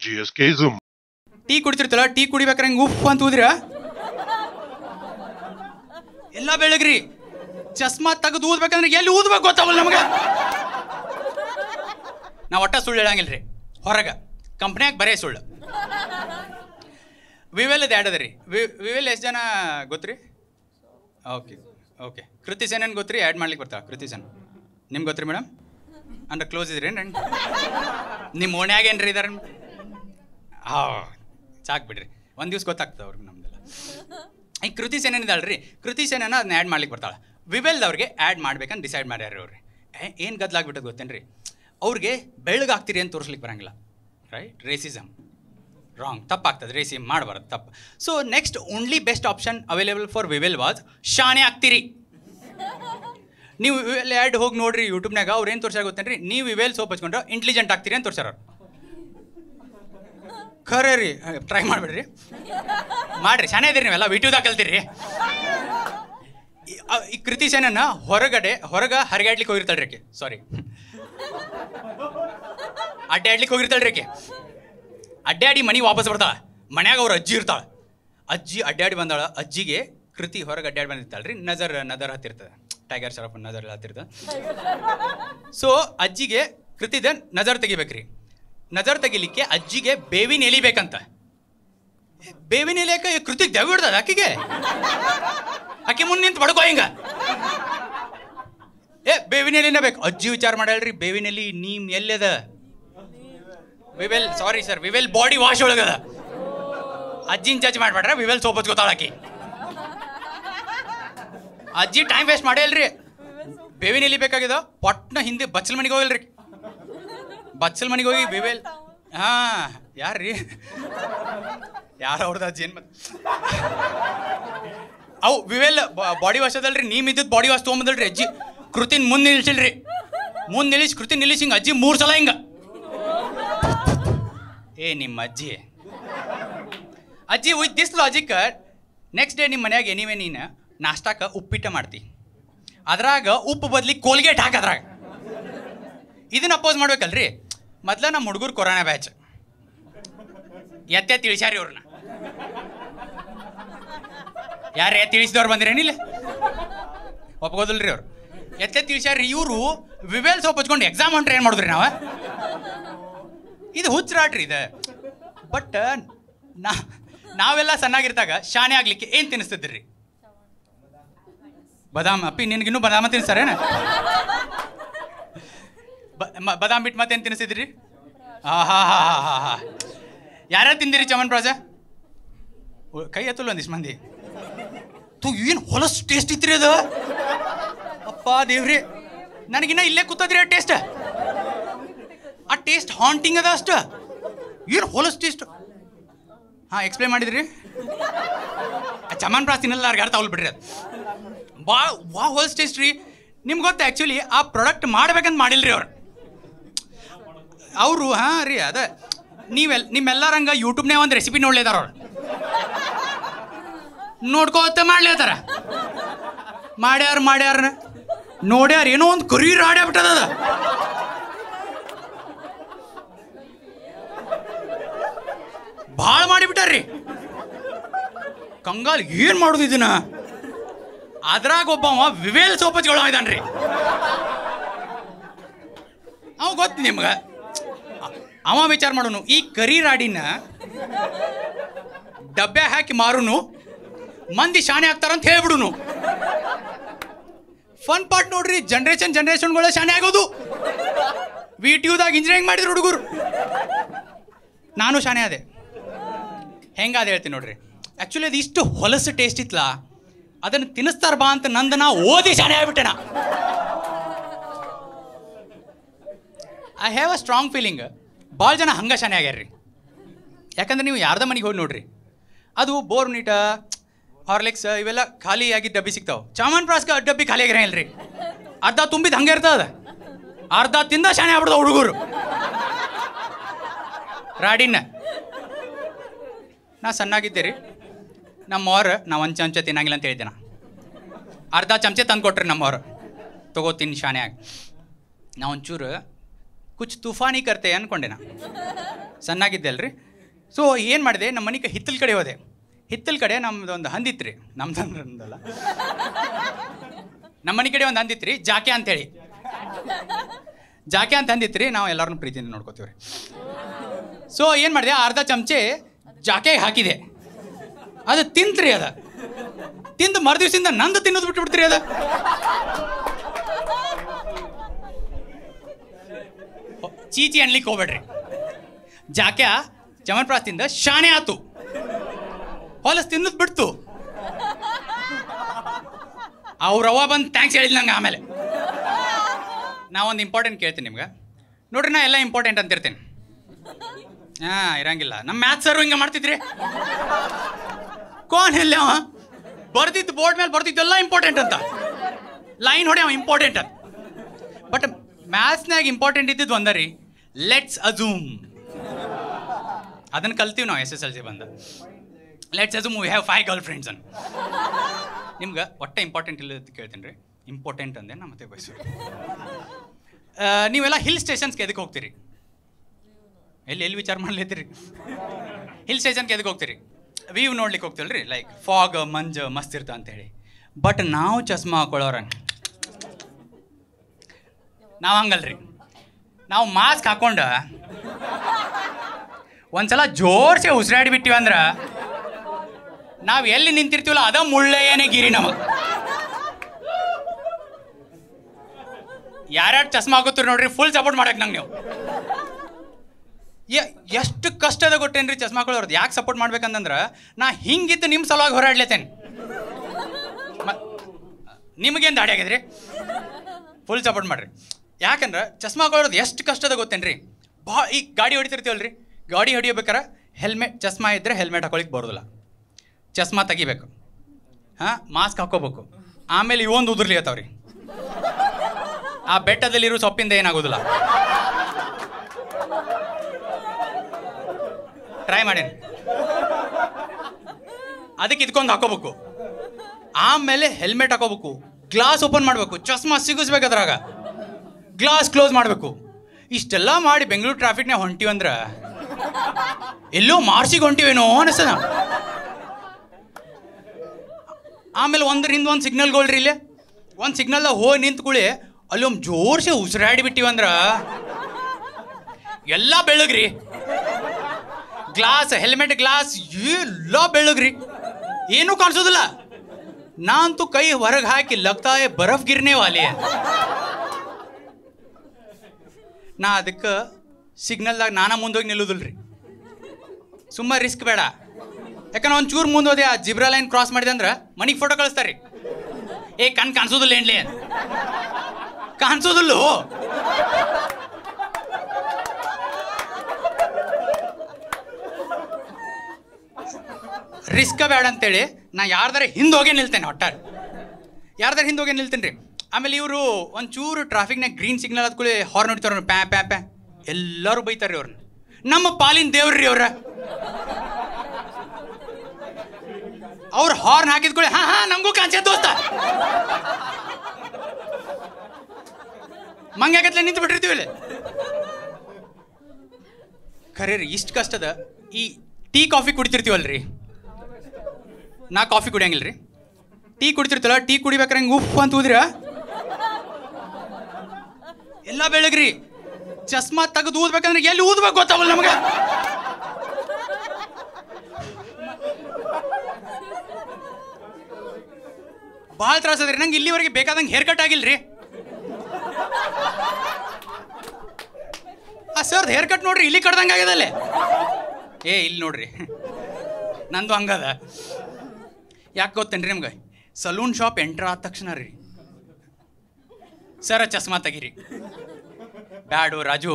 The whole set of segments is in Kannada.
GSKism. ಟೀ ಕುಡಿತಿರ್ತಲ್ಲ ಟೀ ಕುಡಿಬೇಕಾರೆ ಹಿಂಗೆ ಉಫ್ ಅಂತ ಊದಿರ ಎಲ್ಲ ಬೆಳಗ್ರಿ ಚಸ್ಮಾ ತೆಗೆದು ಊದ್ಬೇಕಂದ್ರೆ ಎಲ್ಲಿ ಊದ್ಬೇಕು ಗೊತ್ತಾವಲ್ಲ ನಮಗೆ ನಾವು ಒಟ್ಟ ಸುಳ್ಳು ಹೇಳಂಗಿಲ್ಲ ರೀ ಹೊರಗೆ ಕಂಪ್ನ್ಯಾಗ ಬರೇ ಸುಳ್ಳು ವಿವೆಲ್ದು ಆ್ಯಡ್ ಅದ ರೀ ವಿವೆಲ್ ಎಷ್ಟು ಜನ ಗೊತ್ತ್ರಿ ಓಕೆ ಓಕೆ ಕೃತಿ ಸೇನೇನು ಗೊತ್ತ್ರಿ ಆ್ಯಡ್ ಮಾಡ್ಲಿಕ್ಕೆ ಬರ್ತಾವ ಕೃತಿ ಸೇನ್ ನಿಮ್ಗೆ ಗೊತ್ತ್ರಿ ಮೇಡಮ್ ಅಂದ್ರೆ ಕ್ಲೋಸ್ ಇದ್ರಿ ಏನು ನಿಮ್ಮ ಓಣ್ಯಾಗ ಏನ್ರಿ ಇದಾರೆ ಹಾಂ ಸಾಕು ಬಿಡ್ರಿ ಒಂದು ದಿವ್ಸ ಗೊತ್ತಾಗ್ತದೆ ಅವ್ರಿಗೆ ನಮ್ದೆಲ್ಲ ಈ ಕೃತಿ ಸೇನೆ ಏನಿದಾಳ್ರಿ ಕೃತಿ ಸೇನೆನ ಅದನ್ನ ಆ್ಯಡ್ ಮಾಡ್ಲಿಕ್ಕೆ ಬರ್ತಾಳೆ ವಿವೆಲ್ದವ್ರಿಗೆ ಆ್ಯಡ್ ಮಾಡ್ಬೇಕಂತ ಡಿಸೈಡ್ ಮಾಡ್ಯಾರ ಅವ್ರಿ ಏನು ಗದ್ಲಾಗ್ಬಿಟ್ಟದು ಗೊತ್ತೇನ್ರಿ ಅವ್ರಿಗೆ ಬೆಳಗಾಗ್ತೀರಿ ಅಂತ ತೋರಿಸ್ಲಿಕ್ಕೆ ಬರಂಗಿಲ್ಲ ರೈಟ್ ರೇಸಿಸಮ್ ರಾಂಗ್ ತಪ್ಪಾಗ್ತದೆ ರೇಸಿ ಮಾಡಬಾರ್ದು ತಪ್ಪು so next only best option available for Vivel was ಶಾಣೆ ಆಗ್ತೀರಿ ನೀವು ವಿವೆಲ್ ಆ್ಯಡ್ ಹೋಗಿ ನೋಡ್ರಿ ಯೂಟ್ಯೂಬ್ನಾಗ ಅವ್ರು ಏನು ತೋರ್ಸಾರ ಗೊತ್ತೇನ್ರಿ ನೀವು ವಿವೆಲ್ ಸೋಪ್ ಹಚ್ಕೊಂಡ್ರೆ ಇಂಟೆಲಿಜೆಂಟ್ ಆಗ್ತೀರಿ ಅಂತ ತೋರ್ಸಾರ ಅವ್ರು ಖರೆ ರೀ ಟ್ರೈ ಮಾಡಿಬಿಡ್ರಿ ಮಾಡ್ರಿ ಶಾನೆ ಇದೀರಿ ನೀವೆಲ್ಲ ವಿಟ್ಯೂದಾಗ ಕಲ್ತೀರಿ ಈ- ಆ- ಈ ಕೃತಿ ಸೇನನ್ನ ಹೊರಗಡೆ ಹೊರಗ ಹರಿಗಾಡ್ಲಿಕ್ಕೆ ಹೋಗಿರ್ತಾಳ್ರಿ ಆಕೆ ಸಾರಿ ಅಡ್ಡಾಡ್ಲಿಕ್ಕೆ ಹೋಗಿರ್ತಾಳ್ರಿ ಆಕೆ ಅಡ್ಡಾಡಿ ಮನೆಗೆ ವಾಪಸ್ ಬರ್ತಾಳ ಮನ್ಯಾಗ ಅವ್ರ ಅಜ್ಜಿ ಇರ್ತಾಳ ಅಜ್ಜಿ ಅಡ್ಡಾಡಿ ಬಂದಾಳ ಅಜ್ಜಿಗೆ ಕೃತಿ ಹೊರಗೆ ಅಡ್ಡಾಡಿ ಬಂದಿರ್ತಾಳ್ರಿ ನಜರ್ ನಜರ್ ಹತ್ತಿರ್ತದೆ ಟೈಗರ್ ಶರಫ್ ನಜರ್ ಎಲ್ಲ ಹತ್ತಿರ್ತದೆ ಸೊ ಅಜ್ಜಿಗೆ ಕೃತಿದ ನಜರ್ ತೆಗಿಬೇಕ್ರಿ ನಜರ್ ತೆಗಿಲಿಕ್ಕೆ ಅಜ್ಜಿಗೆ ಬೇವಿನ ಎಲಿ ಬೇಕಂತ ಬೇವಿನ ಎಲೆ ಯಾಕೆ ಕೃತಿಗೆ ದೆವ್ ಹಿಡ್ದದ ಆಕಿಗೆ ಆಕೆ ಮುಂದೆ ನಿಂತು ಬಡ್ಕೋ ಹಿಂಗ ಏ ಬೇವಿನ ಎಲಿನೇ ಬೇಕು ಅಜ್ಜಿ ವಿಚಾರ ಮಾಡ್ಯಾಳ್ರಿ ಬೇವಿನ ಎಲಿ ನೀಮ್ ಎಲ್ಲದ Vivel sorry sir Vivel body wash ಒಳಗದ ಅಜ್ಜಿನ ಜಡ್ಜ್ ಮಾಡ್ಬೇಡ್ರ ವಿವೆಲ್ ಸೋಪ್ ಹಚ್ಕೋತಾಳ ಆಕಿ ಅಜ್ಜಿ ಟೈಮ್ ವೇಸ್ಟ್ ಮಾಡೇ ಇಲ್ರಿ ಬೇವಿನ ಎಲಿ ಬೇಕಾಗ್ಯದ ಪಟ್ನ ಹಿಂದೆ ಬಚ್ಚಲ್ ಮನೆಗೆ ಹೋಗಿಲ್ರಿ ಬಚ್ಚಲ್ ಮನೆಗೆ ಹೋಗಿ ವಿವೆಲ್ ಹಾ ಯಾರ್ರಿ ಯಾರ ಅವ್ರದ್ದು ಅಜ್ಜಿ ಏನ್ ಮತ್ ಅವು ವಿವೆಲ್ ಬಾಡಿ ವಾಶ್ ಅದಲ್ರಿ ನೀಮ್ ಇದ್ದದ್ ಬಾಡಿ ವಾಶ್ ತೊಗೊಂಬದಲ್ರಿ ಅಜ್ಜಿ ಕೃತಿನ್ ಮುಂದೆ ನಿಲ್ಸಿಲ್ರಿ ಮುಂದೆ ನಿಲ್ಲಿಸಿ ಕೃತಿ ನಿಲ್ಲಿಸಿ ಹಿಂಗ ಅಜ್ಜಿ ಮೂರು ಸಲ ಹಿಂಗ ಏ ನಿಮ್ಮ ಅಜ್ಜಿ ಅಜ್ಜಿ with this logic next day ನಿಮ್ಮ ಮನ್ಯಾಗ ಎನಿವೆ ನೀನು ನಾಷ್ಟಾಕ ಉಪ್ಪಿಟ್ಟ ಮಾಡ್ತಿ ಅದ್ರಾಗ ಉಪ್ಪು ಬದ್ಲಿ ಕೋಲ್ಗೇಟ್ ಹಾಕ ಅದ್ರಾಗ ಇದನ್ನ ಅಪೋಸ್ ಮಾಡ್ಬೇಕಲ್ರಿ ಮೊದ್ಲ ನಮ್ಮ ಹುಡುಗರು ಕೊರೋನಾ ಬ್ಯಾಚ್ ಎತ್ತೆ ತಿಳಿಸ್ಯಾರಿ ಅವ್ರನ್ನ ಯಾರೇ ತಿಳಿಸಿದವ್ರು ಬಂದಿರೇನಿಲ್ಲ ಒಪ್ಕೋದಿಲ್ರಿ ಅವ್ರು ಎತ್ತೆ ತಿಳಿಸ್ಯಾರಿ ಇವರು ವಿವೇಲ್ ಸೋಪ್ ಹಚ್ಕೊಂಡು ಎಕ್ಸಾಮ್ ಹೊಂಟ್ರೆ ಏನು ಮಾಡಿದ್ರಿ ನಾವು ಇದು ಹುಚ್ಚರಾಟ್ರಿ ಇದು ಬಟ್ ನಾ ನಾವೆಲ್ಲ ಸಣ್ಣಾಗಿರ್ತಾಗ ಶಾಣೆ ಆಗ್ಲಿಕ್ಕೆ ಏನು ತಿನ್ನಿಸ್ತಿದ್ರಿ ಬದಾಮ್ ಅಪ್ಪಿ ನಿನ್ಗಿನ್ನೂ ಬದಾಮ ತಿನ್ನಿಸ್ತಾರೇನ ಬ- ಮ- ಬದಾಮ್ ಬಿಟ್ಟು ಮತ್ತೇನು ತಿನ್ನಿಸಿದ್ರಿ ಹಾ ಹಾ ಹಾ ಹಾ ಹಾ ಹಾ ಯಾರ್ಯಾರು ತಿಂದಿರಿ ಚಮನ್ ಪ್ರಾಜ ಉ- ಕೈ ಎತ್ತಲ್ಲ ಒಂದಿಷ್ಟು ಮಂದಿ ತು ಏನು ಹೊಲಸ್ ಟೇಸ್ಟ್ ಇತ್ರಿ ಅದು ಅಪ್ಪ ದೇವ್ರಿ ನನಗಿನ್ನ ಇಲ್ಲೇ ಕೂತದ್ರಿ ಆ ಟೇಸ್ಟ್ ಆ ಟೇಸ್ಟ್ ಹಾಂಟಿಂಗ್ ಅದ ಅಷ್ಟ ಏನು ಹೊಲಸ್ ಟೇಸ್ಟ್ ಹಾಂ ಎಕ್ಸ್ಪ್ಲೇನ್ ಮಾಡಿದ್ರಿ ಆ ಚಮನ್ ಪ್ರಾಸ್ ತಿನ್ನಲ್ಲ ಯಾರು ತಗೊಳ್ ಬಿಡ್ರಿ ಅದು ಬಾ ವಾ ಹೊಲಸ್ ಟೇಸ್ಟ್ ರೀ ನಿಮ್ಗೆ ಗೊತ್ತಾ ಆ್ಯಕ್ಚುಲಿ ಆ ಪ್ರಾಡಕ್ಟ್ ಮಾಡ್ಬೇಕಂತ ಮಾಡಿಲ್ರಿ ಅವ್ರು ಅವರು ಹಾಂ ರೀ ಅದ ನೀವೆಲ್ ನಿಮ್ಮೆಲ್ಲರಂಗ ಯೂಟ್ಯೂಬ್ನೇ ಒಂದು ರೆಸಿಪಿ ನೋಡ್ಲಿದಾರ ಅವ್ರು ನೋಡ್ಕೋತ ಮಾಡ್ಲೇತಾರ ಮಾಡ್ಯಾರ ಮಾಡ್ಯಾರ ನೋಡ್ಯಾರ ಏನೋ ಒಂದು ಕರಿ ರಾಡಿ ಬಿಟ್ಟದ ಅದ ಭಾಳ ಮಾಡಿಬಿಟ್ಟಾರ್ರಿ ಕಂಗಾಲ್ ಏನ್ ಮಾಡುದು ಇದನ್ನ ಅದ್ರಾಗ ಒಬ್ಬವ ವಿವೇಲ್ ಸೋಪಚ್ಗಳು ಇದ್ದಾನ್ರಿ ಅವ ಗೊತ್ತು ನಿಮ್ಗೆ ಅವ ವಿಚಾರ ಮಾಡೋನು ಈ ಕರಿ ರಾಡಿನ ಡಬ್ಬೆ ಹಾಕಿ ಮಾರುನು ಮಂದಿ ಶಾಣೆ ಆಗ್ತಾರಂತ ಹೇಳ್ಬಿಡುನು ಫನ್ ಪಾರ್ಟ್ ನೋಡ್ರಿ ಜನ್ರೇಷನ್ ಜನ್ರೇಷನ್ಗಳ ಶಾಣೆ ಆಗೋದು ವಿ ಟಿ ಯುದಾಗ ಇಂಜಿನಿಯರಿಂಗ್ ಮಾಡಿದ್ರು ಹುಡುಗರು ನಾನು ಶಾಣೆ ಅದೇ ಹೆಂಗಾದ ಹೇಳ್ತೀನಿ ನೋಡ್ರಿ ಆ್ಯಕ್ಚುಲಿ ಅದು ಇಷ್ಟು ಹೊಲಸು ಟೇಸ್ಟ್ ಇತ್ತಲ್ಲ ಅದನ್ನು ತಿನ್ನಿಸ್ತಾರ ಬಾ ಅಂತ ನಂದು ನಾ ಓದಿ ಶಾಣೆ ಆಗ್ಬಿಟ್ಟೆ ನಾ I have a strong feeling ಭಾಳ ಜನ ಹಂಗ ಶಾನೆ ಆಗ್ಯಾರ್ರಿ ಯಾಕಂದ್ರೆ ನೀವು ಯಾರ್ದ ಮನೆಗೆ ಹೋಗಿ ನೋಡ್ರಿ ಅದು ಬೋರ್ನಿಟ ಹಾರ್ಲಿಕ್ಸ್ ಇವೆಲ್ಲ ಖಾಲಿ ಆಗಿದ್ದ ಡಬ್ಬಿ ಸಿಗ್ತಾವೆ ಚಾಮನ್ ಪ್ರಾಸ್ಕ ಡಬ್ಬಿ ಖಾಲಿ ಆಗಿರಂಗಿಲ್ಲ ರೀ ಅರ್ಧ ತುಂಬಿದ ಹಂಗೆ ಇರ್ತದ ಅರ್ಧ ತಿಂದ ಶಾನೆ ಆಗ್ಬಿಡ್ತಾವ ಹುಡುಗರು ರಾಡಿನ ನಾ ಸಣ್ಣಾಗಿದ್ದೆ ರೀ ನಮ್ಮವ್ರು ನಾ ಒಂದು ಚಮಚ ತಿನ್ನಂಗಿಲ್ಲ ಅಂತ ಹೇಳಿದ್ದೆ ನಾ ಅರ್ಧ ಚಮಚೆ ತಂದು ಕೊಟ್ರಿ ನಮ್ಮವ್ರು ತಗೋತೀನಿ ಶಾನ್ಯಾಗ ನಾ ಒಂಚೂರು ಕುಚ್ ತುಫಾನಿ ಕರ್ತೆ ಅನ್ಕೊಂಡೆ ನಾ ಸಣ್ಣಾಗಿದ್ದೆ ಅಲ್ರಿ ಸೊ ಏನು ಮಾಡಿದೆ ನಮ್ಮ ಮನೆಗೆ ಹಿತ್ತಲ ಕಡೆ ಹೋದೆ ಹಿತ್ತಲ ಕಡೆ ನಮ್ದು ಒಂದು ಹಂದಿತ್ರಿ ನಮ್ದು ಅಂದ್ರಲ್ಲ ನಮ್ಮ ಮನೆ ಕಡೆ ಒಂದು ಹಂದಿತ್ರಿ ಜಾಕೆ ಅಂತೇಳಿ ಜಾಕೆ ಅಂತ ಅಂದಿತ್ರಿ ನಾವು ಎಲ್ಲರನ್ನೂ ಪ್ರೀತಿಯಿಂದ ನೋಡ್ಕೋತೀವ್ರಿ ಸೊ ಏನು ಮಾಡಿದೆ ಅರ್ಧ ಚಮಚೆ ಜಾಕೆಗೆ ಹಾಕಿದೆ ಅದು ತಿಂತ್ರಿ ಅದ ತಿಂದು ಮರುದಿವ್ಸದಿಂದ ನಂದು ತಿನ್ನೋದು ಬಿಟ್ಟು ಬಿಡ್ತೀರಿ ಅದ ಚೀಚಿ ಅನ್ಲಿಕ್ಕೆ ಹೋಗ್ಬೇಡ್ರಿ ಜಾಕ್ಯ ಚಮನ್ಪ್ರಾಸ್ತಿಂದ ಶಾಣೆ ಆತು ಹೊಲಸ್ ತಿನ್ನೋದು ಬಿಡ್ತು ಅವ್ರವ್ವ ಬಂದು ಥ್ಯಾಂಕ್ಸ್ ಹೇಳಿದ್ ನಂಗೆ ಆಮೇಲೆ ನಾ ಒಂದು ಇಂಪಾರ್ಟೆಂಟ್ ಕೇಳ್ತೀನಿ ನಿಮ್ಗೆ ನೋಡ್ರಿ ನಾ ಎಲ್ಲ ಇಂಪಾರ್ಟೆಂಟ್ ಅಂತಿರ್ತೀನಿ ಹಾಂ ಇರಂಗಿಲ್ಲ ನಮ್ಮ ಮ್ಯಾಥ್ಸ್ ಸರ್ ಹಿಂಗೆ ಮಾಡ್ತಿದ್ರಿ ಕೋನ್ ಎಲ್ಲ ಅವ ಬರ್ದಿದ್ದು ಬೋರ್ಡ್ ಮೇಲೆ ಬರ್ದಿದ್ದು ಎಲ್ಲ ಇಂಪಾರ್ಟೆಂಟ್ ಅಂತ ಲೈನ್ ಹೊಡೆ ಅವ ಇಂಪಾರ್ಟೆಂಟ್ ಅಂತ ಬಟ್ ಮ್ಯಾಥ್ಸ್ನಾಗ ಇಂಪಾರ್ಟೆಂಟ್ ಇದ್ದಿದ್ದು ಒಂದ ರೀ ಲೆಟ್ಸ್ ಅಜೂಮ್ ಅದನ್ನು ಕಲ್ತೀವಿ ನಾವು ಎಸ್ ಎಸ್ ಎಲ್ ಸಿ ಬಂದ let's assume we have five girl friends ಅನ್ ನಿಮ್ಗೆ ಒಟ್ಟೆ ಇಂಪಾರ್ಟೆಂಟ್ ಇಲ್ಲ ಅಂತ ಕೇಳ್ತೀನಿ ರೀ ಇಂಪಾರ್ಟೆಂಟ್ ಅಂದೆ ನಾ ಮತ್ತೆ ಬಯಸೋರು ನೀವೆಲ್ಲ ಹಿಲ್ ಸ್ಟೇಷನ್ಸ್ಗೆ ಎದಕ್ಕೆ ಹೋಗ್ತೀರಿ ಎಲ್ಲಿ ಎಲ್ಲಿ ವಿಚಾರ ಮಾಡ್ಲಿತ್ತೀರಿ ಹಿಲ್ ಸ್ಟೇಷನ್ಗೆ ಎದಕ್ಕೆ ಹೋಗ್ತೀರಿ ವ್ಯೂ ನೋಡ್ಲಿಕ್ಕೆ ಹೋಗ್ತೀವಲ್ಲ ರೀ ಲೈಕ್ ಫಾಗ್ ಮಂಜು ಮಸ್ತ್ ಇರ್ತ ಅಂತ ಹೇಳಿ ಬಟ್ ನಾವು ಚಸ್ಮಾ ಹಾಕೊಳ್ಳೋರ ನಾವು ಹಂಗಲ್ರಿ ನಾವು ಮಾಸ್ಕ್ ಹಾಕೊಂಡ ಒಂದ್ಸಲ ಜೋರ್ಸೆ ಉಸಿರಾಡಿ ಬಿಟ್ಟಿವಿ ಅಂದ್ರ ನಾವು ಎಲ್ಲಿ ನಿಂತಿರ್ತೀವಲ್ಲ ಅದ ಮುಳ್ಳೆಯನೇ ಗಿರಿ ನಮಗೆ ಯಾರ್ಯಾರು ಚಸ್ಮಾ ಹಾಕೋತೀರಿ ನೋಡ್ರಿ ಫುಲ್ ಸಪೋರ್ಟ್ ಮಾಡಕ್ ನಂಗೆ ನೀವು ಎ- ಎಷ್ಟು ಕಷ್ಟದ ಗೊತ್ತೇನ್ರಿ ಚಸ್ಮಾ ಹಾಕೊಳ್ಳೋರ್ದು ಯಾಕೆ ಸಪೋರ್ಟ್ ಮಾಡ್ಬೇಕಂತಂದ್ರೆ ನಾ ಹಿಂಗಿದ್ದು ನಿಮ್ಮ ಸಲುವಾಗಿ ಹೋರಾಡ್ಲೇತೇನೆ ನಿಮಗೇನು ದಾಡಿ ಆಗಿದ್ರಿ ಫುಲ್ ಸಪೋರ್ಟ್ ಮಾಡ್ರಿ ಯಾಕಂದ್ರೆ ಚಸ್ಮಾ ಹಾಕೊಳ್ಳೋದು ಎಷ್ಟು ಕಷ್ಟದ ಗೊತ್ತೇನ್ರಿ ಭಾಳ ಈಗ ಗಾಡಿ ಹೊಡಿತಿರ್ತೀವಲ್ರಿ ಗಾಡಿ ಹೊಡಿಯೋಬೇಕಾರೆ ಹೆಲ್ಮೆಟ್ ಚಸ್ಮಾ ಇದ್ದರೆ ಹೆಲ್ಮೆಟ್ ಹಾಕೊಳಿಕ್ಕೆ ಬರೋದಿಲ್ಲ ಚಸ್ಮಾ ತೆಗಿಬೇಕು ಹಾಂ ಮಾಸ್ಕ್ ಹಾಕೋಬೇಕು ಆಮೇಲೆ ಇವೊಂದು ಉದುರ್ಲಿ ಅತ್ತಾವ್ರಿ ಆ ಬೆಟ್ಟದಲ್ಲಿರೋ ಸೊಪ್ಪಿಂದ ಏನಾಗೋದಿಲ್ಲ ಟ್ರೈ ಮಾಡೇನಿ ಅದಕ್ಕೆ ಇದ್ಕೊಂಡು ಹಾಕೋಬೇಕು ಆಮೇಲೆ ಹೆಲ್ಮೆಟ್ ಹಾಕೋಬೇಕು ಗ್ಲಾಸ್ ಓಪನ್ ಮಾಡಬೇಕು ಚಸ್ಮಾ ಸಿಗಿಸ್ಬೇಕು ಅದ್ರಾಗ ಗ್ಲಾಸ್ ಕ್ಲೋಸ್ ಮಾಡಬೇಕು ಇಷ್ಟೆಲ್ಲ ಮಾಡಿ ಬೆಂಗಳೂರು ಟ್ರಾಫಿಕ್ನಾಗ ಹೊಂಟಿವಂದ್ರ ಎಲ್ಲೋ ಮಾರ್ಸಿಗೆ ಹೊಂಟಿವೇನೋ ಅನಿಸ್ತದ ಆಮೇಲೆ ಒಂದ್ರ ಹಿಂದೆ ಒಂದು ಸಿಗ್ನಲ್ ಗೋಲ್ರಿ ಇಲ್ಲೇ ಒಂದು ಸಿಗ್ನಲ್ದಾಗ ಹೋಗಿ ನಿಂತ್ಕೊಳ್ಳಿ ಅಲ್ಲಿ ಒಂದು ಜೋರ್ಸೆ ಉಸಿರಾಡಿ ಬಿಟ್ಟಿವಂದ್ರ ಎಲ್ಲ ಬೆಳಗ್ರಿ ಗ್ಲಾಸ್ ಹೆಲ್ಮೆಟ್ ಗ್ಲಾಸ್ ಎಲ್ಲ ಬೆಳಗ್ರಿ ಏನೂ ಕಾಣಿಸೋದಿಲ್ಲ ನಾ ಅಂತೂ ಕೈ ಹೊರಗೆ ಹಾಕಿ ಲಗ್ತಾ ಹೈ ಬರಫ್ ಗಿರ್ನೆ ವಾಲಿ ಹೈ. ನಾ ಅದಕ್ಕೆ ಸಿಗ್ನಲ್ದಾಗ ನಾನಾ ಮುಂದೋಗಿ ನಿಲ್ಲುದಿಲ್ರಿ ಸುಮ್ಮ ರಿಸ್ಕ್ ಬೇಡ ಯಾಕಂದ್ರೆ ಒಂದು ಚೂರು ಮುಂದೋದೆ ಆ ಜಿಬ್ರಾ ಲೈನ್ ಕ್ರಾಸ್ ಮಾಡಿದೆ ಅಂದ್ರೆ ಮನಿಗೆ ಫೋಟೋ ಕಳಿಸ್ತಾರೆ ಏ ಕಣ್ ಕಾಣಿಸೋದಿಲ್ಲ ಏನ್ಲಿ ಕಾಣಿಸೋದಿಲ್ಲೋ ರಿಸ್ಕ ಬೇಡ ಅಂತೇಳಿ ನಾ ಯಾರ್ದಾರ ಹಿಂದೋಗೇ ನಿಲ್ತೇನೆ ಒಟ್ಟಾರೆ ಯಾರ್ದಾರ ಹಿಂದೋಗೇ ನಿಲ್ತೇನೆ ರೀ ಆಮೇಲೆ ಇವರು ಒಂಚೂರು ಟ್ರಾಫಿಕ್ನಾಗ ಗ್ರೀನ್ ಸಿಗ್ನಲ್ ಆದ್ಕೂಳೆ ಹಾರ್ನ್ ಹೊಡಿತಾರ ಪ್ಯಾ ಪ್ಯಾ ಪ್ಯಾ ಎಲ್ಲರೂ ಬೈತಾರೆ ಅವ್ರನ್ನ ನಮ್ಮ ಪಾಲಿನ ದೇವ್ರಿ ಅವ್ರ ಅವ್ರು ಹಾರ್ನ್ ಹಾಕಿದ್ಕೊಳ್ಳಿ ಹಾ ಹಾ ನಮಗೂ ಕಾಂಚೆ ದೋಸ್ತ ಮಂಗ್ಯಾಗತ್ಲೆ ನಿಂತು ಬಿಟ್ಟಿರ್ತೀವಿ ಇಲ್ಲಿ ಖರೆ ರೀ ಇಷ್ಟು ಕಷ್ಟದ ಈ ಟೀ ಕಾಫಿ ಕುಡಿತಿರ್ತೀವಲ್ರಿ ನಾ ಕಾಫಿ ಕುಡಿಯಂಗಿಲ್ಲ ರೀ ಟೀ ಕುಡಿತಿರ್ತಲ್ಲ ಟೀ ಕುಡಿಬೇಕಾರೆ ಹಿಂಗೆ ಉಫ್ ಅಂತ ಊದ್ರ ಎಲ್ಲ ಬೆಳಗ್ರಿ ಚಸ್ಮಾ ತೆಗೆದು ಊದ್ಬೇಕಂದ್ರೆ ಎಲ್ಲಿ ಊದ್ಬೇಕು ಗೊತ್ತಾವಲ್ಲ ನಮಗೆ ಭಾಳ ತ್ರಾಸ ಅದ್ರಿ ನಂಗೆ ಇಲ್ಲಿವರೆಗೆ ಬೇಕಾದಂಗೆ ಹೇರ್ ಕಟ್ ಆಗಿಲ್ರಿ ಆ ಸರ್ದು ಹೇರ್ ಕಟ್ ನೋಡ್ರಿ ಇಲ್ಲಿ ಕಡ್ದಂಗೆ ಆಗ್ಯದಲ್ಲೇ ಏ ಇಲ್ಲಿ ನೋಡ್ರಿ ನಂದು ಹಂಗದ ಯಾಕೆ ಗೊತ್ತೇನ್ರಿ ನಿಮ್ಗೆ ಸಲೂನ್ ಶಾಪ್ ಎಂಟ್ರ್ ಆದ ತಕ್ಷಣ ರೀ ಸರ ಚಸ್ಮಾ ತೆಗೀರಿ ಬ್ಯಾಡು ರಾಜು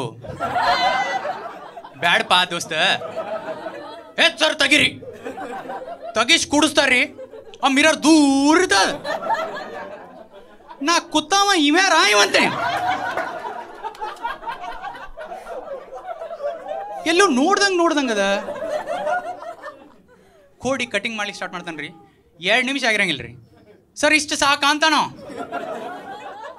ಬ್ಯಾಡ್ ಪಾ ದೋಸ್ತ ಏ ಸರ್ ತೆಗೀರಿ ತೆಗಿಸ್ ಕುಡಿಸ್ತಾರ್ರಿ ಆ ಮಿರರ್ ದೂರ ಇರ್ತದ ನಾ ಕುತ್ತಾವ ಇವ್ಯಾರ ಇವಂತೆ ಎಲ್ಲೂ ನೋಡ್ದಂಗೆ ನೋಡ್ದಂಗದ ಕೋಡಿ ಕಟಿಂಗ್ ಮಾಡ್ಲಿಕ್ಕೆ ಸ್ಟಾರ್ಟ್ ಮಾಡ್ತಾನೆ ರೀ ಎರಡು ನಿಮಿಷ ಆಗಿರಂಗಿಲ್ಲ ರೀ ಸರ್ ಇಷ್ಟು ಸಾಕ ಅಂತಾನೋ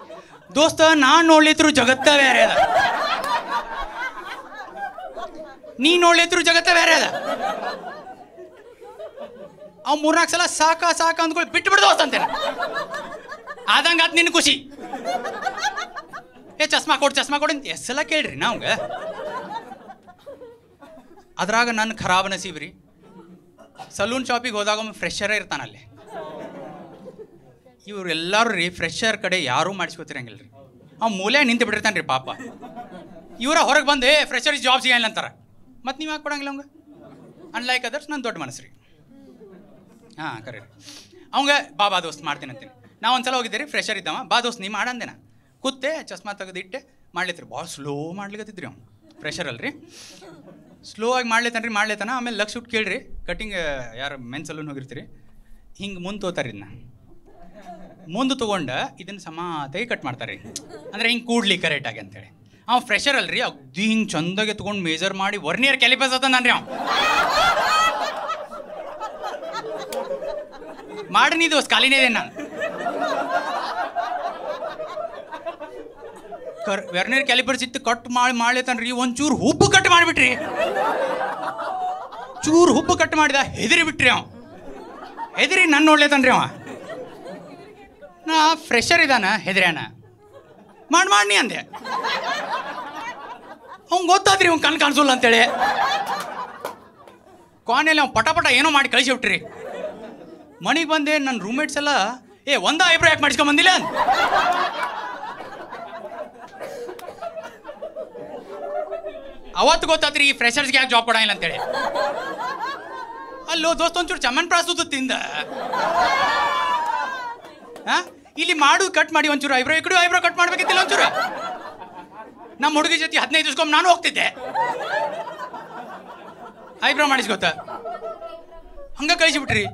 ದೋಸ್ತ ನಾನು ನೋಡ್ಲಿತ್ರು ಜಗತ್ತ ಬೇರೆ ಅದ ನೀ ನೋಡ್ಲಿದ್ರು ಜಗತ್ತ ಬೇರೆ ಅದ ಅವ್ ಮೂರ್ನಾಲ್ಕು ಸಲ ಸಾಕ ಸಾಕ ಅಂದ್ಕೊಳ್ಳಿ ಬಿಟ್ಟು ಬಿಡ್ದು ಅಂತೇನೆ ಆದಂಗ ಆತ್ ನಿನ್ ಖುಷಿ ಏ ಚಸ್ಮಾ ಕೊಡು ಚಸ್ಮಾ ಕೊಡು ಅಂತ ಎಷ್ಟ್ ಸಲ ಕೇಳ್ರಿ ನಾವ್ಗ ಅದ್ರಾಗ ನನ್ನ ಖರಾಬ್ ನಸೀಬ್ ರೀ ಸಲೂನ್ ಶಾಪಿಗೆ ಹೋದಾಗ ಒಮ್ಮೆ ಫ್ರೆಶರೇ ಇರ್ತಾನಲ್ಲಿ ಇವ್ರು ಎಲ್ಲರೂ ರೀ ಫ್ರೆಶರ್ ಕಡೆ ಯಾರೂ ಮಾಡಿಸ್ಕೊತಿರಂಗಿಲ್ಲ ರೀ ಅವ್ ಮೂಲೆ ನಿಂತು ಬಿಟ್ಟಿರ್ತಾನೆ ರೀ ಪಾಪ ಇವರ ಹೊರಗೆ ಬಂದು ಏ ಫ್ರೆಶರ್ ಜಾಬ್ ಸಿಗಲ್ಲ ಅಂತಾರ ಮತ್ತೆ ನೀವು ಯಾಕೆ ಕೊಡಂಗಿಲ್ಲ ಅವಂಗ ಅನ್ಲೈಕ್ ಅದರ್ಸ್ ನನ್ನ ದೊಡ್ಡ ಮನಸ್ಸು ರೀ ಹಾಂ ಕರೆ ಅವಂಗ ಬಾ ಬಾ ದೋಸ್ತ್ ಮಾಡ್ತೀನಿ ಅಂತೀನಿ ನಾ ಒಂದ್ಸಲ ಹೋಗಿದ್ದೆ ರೀ ಫ್ರೆಶರ್ ಇದ್ದವ ಬಾ ದೋಸ್ತ್ ನೀ ಮಾಡಂದೇನ ಕೂತೆ ಚಸ್ಮಾ ತೆಗೆದಿಟ್ಟೆ ಮಾಡ್ಲಿತ್ರಿ ಭಾಳ ಸ್ಲೋ ಮಾಡ್ಲಿಕತ್ತಿದ್ರಿ ಅವ್ನು ಫ್ರೆಶರ್ ಅಲ್ರಿ ಸ್ಲೋ ಆಗಿ ಮಾಡ್ಲೇತಾನೆ ರೀ ಮಾಡ್ಲೇತಾನ ಆಮೇಲೆ ಲಕ್ಷ ಬಿಟ್ಟು ಕೇಳ್ರಿ ಕಟಿಂಗ್ ಯಾರು ಮೆನ್ ಸಲೂನ್ ಹೋಗಿರ್ತೀರಿ ಹಿಂಗೆ ಮುಂದೆ ತೋತಾರ ಇದನ್ನ ಮುಂದೆ ತೊಗೊಂಡ ಇದನ್ನ ಸಮಾತಾಗಿ ಕಟ್ ಮಾಡ್ತಾರೆ ಅಂದ್ರೆ ಹಿಂಗೆ ಕೂಡ್ಲಿ ಕರೆಕ್ಟಾಗಿ ಅಂತೇಳಿ ಅವ್ ಫ್ರೆಶರ್ ಅಲ್ರಿ ಅಗ್ದಿ ಹಿಂಗೆ ಚಂದಾಗೆ ತೊಗೊಂಡು ಮೇಜರ್ ಮಾಡಿ ವರ್ನಿಯರ್ ಕ್ಯಾಲಿಪಸ್ ಅದ ನಾನು ಅವ್ ಮಾಡಿ ನೀ ದೋಸ್ತ್ ಖಾಲಿನೇ ಇದೆ ನಾನು ಕರ್ ವೆರ್ನಿಯರ್ ಕ್ಯಾಲಿಪರ್ಸ್ ಇತ್ತು ಕಟ್ ಮಾಡಿ ಮಾಡ್ಲೇತಾನ್ರಿ ಒಂಚೂರು ಹುಬ್ಬು ಕಟ್ ಮಾಡಿಬಿಟ್ರಿ ಚೂರು ಹುಬ್ಬು ಕಟ್ ಮಾಡಿದ ಹೆದರಿ ಬಿಟ್ರಿ ಅವ ಹೆದರಿ ನನ್ನ ನೋಡ್ಲೇತಾನ್ರಿ ಅವ ನಾ ಫ್ರೆಶರ್ ಇದಾನ ಹೆದ್ರ್ಯಾನ ಮಾಡಿ ಮಾಡಿ ಅಂದೆ ಅವ್ನ್ ಗೊತ್ತಾದ್ರಿ ಅವ್ನು ಕಣ್ ಕಾಣಿಸೋಲ್ಲ ಅಂತೇಳಿ ಕೊನೆಯಲ್ಲಿ ಅವ್ನು ಪಟ ಪಟ ಏನೋ ಮಾಡಿ ಕಳಿಸಿ ಬಿಟ್ರಿ ಮನೆಗೆ ಬಂದೆ ನನ್ನ ರೂಮ್ಮೇಟ್ಸ್ ಎಲ್ಲ ಏ ಒಂದ ಐಬ್ರೋ ಯಾಕೆ ಮಾಡಿಸ್ಕೊಂಡ್ ಬಂದಿಲ್ಲ ಅಂದ್. ಅವತ್ತು ಗೊತ್ತಾತ್ರಿ ಈ ಫ್ರೆಶರ್ಸ್ಗೆ ಯಾಕೆ ಜಾಬ್ ಕೊಡಂಗಿಲ್ಲ ಅಂತೇಳಿ ಅಲ್ಲೋ ದೋಸ್ತ ಒಂಚೂರು ಚಮನ್ ಪ್ರಾಸು ತಿಂದ ಹಾ ಇಲ್ಲಿ ಮಾಡು ಕಟ್ ಮಾಡಿ ಒಂಚೂರು ಐಬ್ರೋ ಈ ಕಡೆ ಐಬ್ರೋ ಕಟ್ ಮಾಡ್ಬೇಕಿತ್ತಿಲ್ಲ ಒಂಚೂರು ನಮ್ಮ ಹುಡುಗಿ ಜೊತೆ ಹದಿನೈದು ದಿವ್ಸಕ್ಕೊಮ್ಮೆ ನಾನು ಹೋಗ್ತಿದ್ದೆ ಐಬ್ರೋ ಮಾಡಿಸ್ಕೊತ ಹಂಗ ಕಳಿಸಿಬಿಟ್ರಿ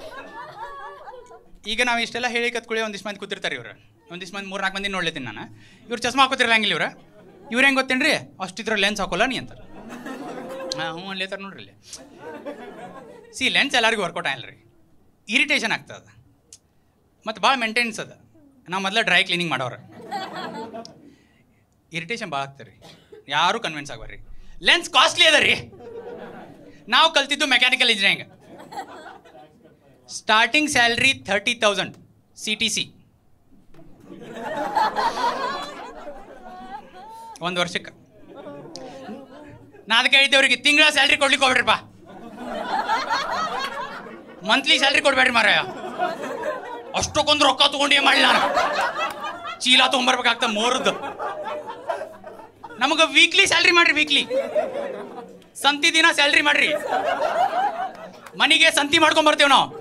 ಈಗ ನಾವು ಇಷ್ಟೆಲ್ಲ ಹೇಳಿ ಕತ್ಕೊಳ್ಳಿ ಒಂದಿಷ್ಟು ಮಂದಿ ಕೂತಿರ್ತಾರೆ ಇವ್ರು ಒಂದಿಷ್ಟು ಮಂದಿ ಮೂರ್ನಾಲ್ಕು ಮಂದಿ ನೋಡ್ಲೇತೀನಿ ನಾನು ಇವ್ರು ಚಸ್ಮಾ ಹಾಕೋತಿರಲ್ಲ ಇವ್ರು ಇವ್ರು ಹೆಂಗೆ ಗೊತ್ತೇನ್ರಿ ಅಷ್ಟಿದ್ರ ಲೆನ್ಸ್ ಹಾಕೋಲ್ಲ ನೀ ಅಂತಾರೆ ಹಾಂ ಹ್ಞೂ ಅಲ್ಲೇತಾರೆ ನೋಡ್ರಿ ಇಲ್ಲಿ ಸಿ ಲೆನ್ಸ್ ಎಲ್ಲರಿಗೂ ವರ್ಕೌಟ್ ಆಗಿಲ್ಲ ರೀ ಇರಿಟೇಷನ್ ಆಗ್ತದೆ ಮತ್ತು ಭಾಳ ಮೇಂಟೆನೆನ್ಸ್ ಅದ ನಾವು ಮೊದಲ ಡ್ರೈ ಕ್ಲೀನಿಂಗ್ ಮಾಡೋರು ಇರಿಟೇಷನ್ ಭಾಳ ಆಗ್ತದೆ ರೀ ಯಾರೂ ಕನ್ವಿನ್ಸ್ ಆಗ್ಬಾರ್ರಿ ಲೆನ್ಸ್ ಕಾಸ್ಟ್ಲಿ ಅದ ರೀ ನಾವು ಕಲ್ತಿದ್ದು mechanical engineering starting salary thirty thousand C T C ಒಂದು ವರ್ಷಕ್ಕೆ ನಾ ಅದಕ್ಕೆ ಹೇಳಿದ್ದೆ ಅವ್ರಿಗೆ ತಿಂಗಳ ಸ್ಯಾಲ್ರಿ ಕೊಡ್ಲಿಕ್ಕೆ ಹೋಗ್ಬೇಡ್ರಿಪ್ಪ ಮಂತ್ಲಿ ಸ್ಯಾಲ್ರಿ ಕೊಡ್ಬೇಡ್ರಿ ಮಾರಾಯ ಅಷ್ಟಕ್ಕೊಂದು ರೊಕ್ಕ ತಗೊಂಡು ಏನ್ ಮಾಡಲಿ ನಾನು ಚೀಲ ತೊಗೊಂಬರ್ಬೇಕಾಗ್ತದೆ ಮೂರದ್ದು ನಮಗೆ ವೀಕ್ಲಿ ಸ್ಯಾಲ್ರಿ ಮಾಡ್ರಿ ವೀಕ್ಲಿ ಸಂತಿ ದಿನ ಸ್ಯಾಲ್ರಿ ಮಾಡ್ರಿ ಮನೆಗೆ ಸಂತಿ ಮಾಡ್ಕೊಂಡ್ ಬರ್ತೇವೆ ನಾವು